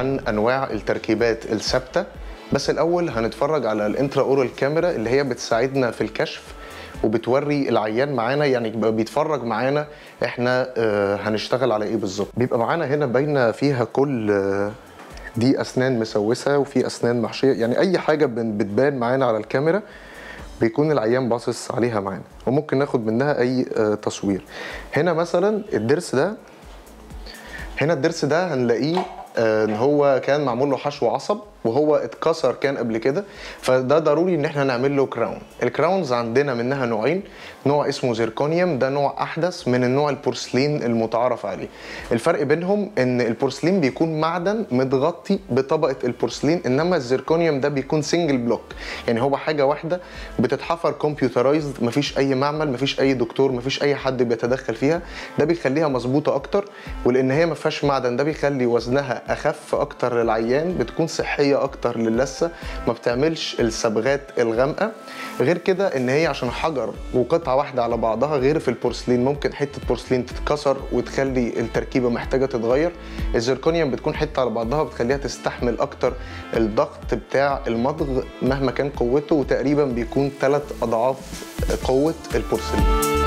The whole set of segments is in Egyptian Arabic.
عن انواع التركيبات الثابته بس الاول هنتفرج على الانترا اورال كاميرا اللي هي بتساعدنا في الكشف وبتوري العيان معانا يعني يبقى بيتفرج معانا احنا آه، هنشتغل على ايه بالظبط بيبقى معانا هنا باينه فيها كل آه، دي اسنان مسوسه وفي اسنان محشيه يعني اي حاجه بن- بتبان معانا على الكاميرا بيكون العيان باصص عليها معانا وممكن ناخد منها اي آه، تصوير هنا مثلا الضرس ده هنا الضرس ده هنلاقيه آه، ان هو كان معمول له حشو عصب وهو اتكسر كان قبل كده فده ضروري ان احنا نعمل له كراون الكراونز عندنا منها نوعين نوع اسمه زيركونيوم ده نوع احدث من النوع البورسلين المتعارف عليه الفرق بينهم ان البورسلين بيكون معدن متغطي بطبقه البورسلين انما الزيركونيوم ده بيكون سنجل بلوك يعني هو حاجه واحده بتتحفر كمبيوترايزد مفيش اي معمل مفيش اي دكتور مفيش اي حد بيتدخل فيها ده بيخليها مظبوطه اكتر ولان هي ما فيهاش معدن ده بيخلي وزنها اخف اكتر للعيان بتكون صحيه اكتر للثه ما بتعملش الصبغات الغامقه غير كده ان هي عشان حجر وقطعه واحده على بعضها غير في البورسلين ممكن حته بورسلين تتكسر وتخلي التركيبه محتاجه تتغير الزركونيوم بتكون حته على بعضها بتخليها تستحمل اكتر الضغط بتاع المضغ مهما كان قوته وتقريبا بيكون ثلاث اضعاف قوه البورسلين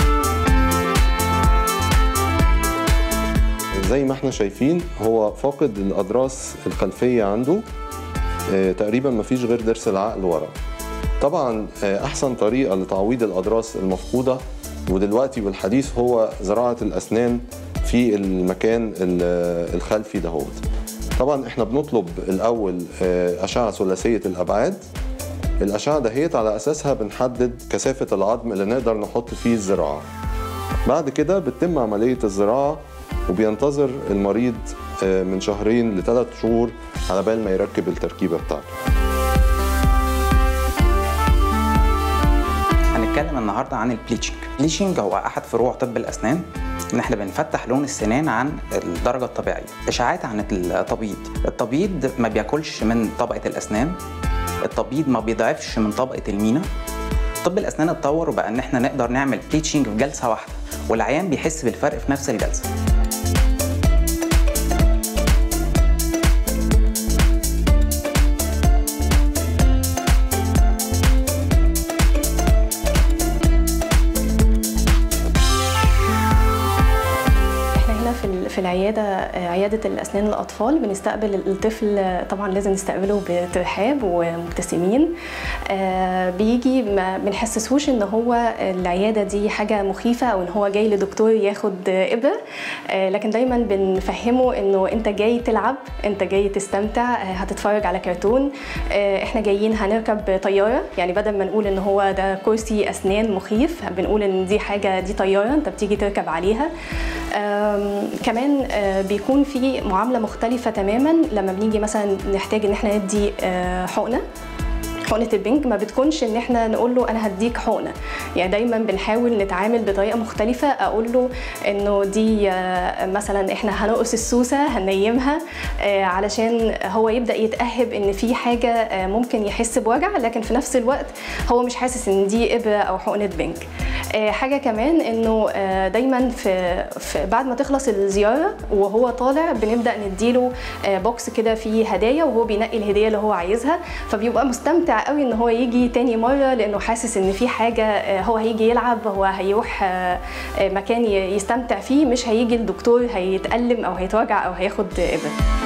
زي ما احنا شايفين هو فاقد الاضراس الخلفيه عنده آه، تقريبا ما فيش غير ضرس العقل ورا طبعا آه، احسن طريقه لتعويض الاضراس المفقوده ودلوقتي والحديث هو زراعه الاسنان في المكان ال- الخلفي دهوت طبعا احنا بنطلب الاول آه، اشعه ثلاثيه الابعاد الاشعه دهيت على اساسها بنحدد كثافه العظم اللي نقدر نحط فيه الزراعه بعد كده بتتم عملية الزراعة وبينتظر المريض آه، من شهرين لثلاث شهور على بال ما يركب التركيبة بتاعته هنتكلم النهارده عن البليتشنج البليتشنج هو احد فروع طب الاسنان ان احنا بنفتح لون السنان عن الدرجه الطبيعيه اشاعات عن التبييض التبييض ما بياكلش من طبقه الاسنان التبييض ما بيضعفش من طبقه المينا طب الاسنان اتطور وبقى ان احنا نقدر نعمل بليتشنج في جلسه واحده والعيان بيحس بالفرق في نفس الجلسه احنا هنا في ال- في العياده آه، عياده الاسنان الاطفال بنستقبل الطفل آه، طبعا لازم نستقبله بترحاب ومبتسمين آه، بيجي ما بنحسسهوش ان هو العياده دي حاجه مخيفه او ان هو جاي لدكتور ياخد آه، ابره آه، لكن دايما بنفهمه انه انت جاي تلعب انت جاي تستمتع آه، هتتفرج على كرتون آه، احنا جايين هنركب طياره يعني بدل ما نقول ان هو ده كرسي اسنان مخيف بنقول ان دي حاجه دي طياره انت بتيجي تركب عليها آم، كمان آه، بيكون في معامله مختلفه تماما لما بنيجي مثلا نحتاج ان احنا ندي آه، حقنه حقنه البنج ما بتكونش ان احنا نقول له انا هديك حقنه يعني دايما بنحاول نتعامل بطريقه مختلفه اقول له انه دي آه، مثلا احنا هنقص السوسه هنيمها آه، علشان هو يبدا يتاهب ان في حاجه آه، ممكن يحس بوجع لكن في نفس الوقت هو مش حاسس ان دي ابره او حقنه بنج آه، حاجه كمان انه آه، دايما في, في بعد ما تخلص الزياره وهو طالع بنبدا نديله آه، بوكس كده فيه هدايا وهو بينقي الهديه اللي هو عايزها فبيبقى مستمتع قوي ان هو يجي تاني مره لانه حاسس ان في حاجه آه، هو هيجي يلعب هو هيروح آه، آه، مكان ي- يستمتع فيه مش هيجي الدكتور هيتألم او هيتوجع او هياخد ابره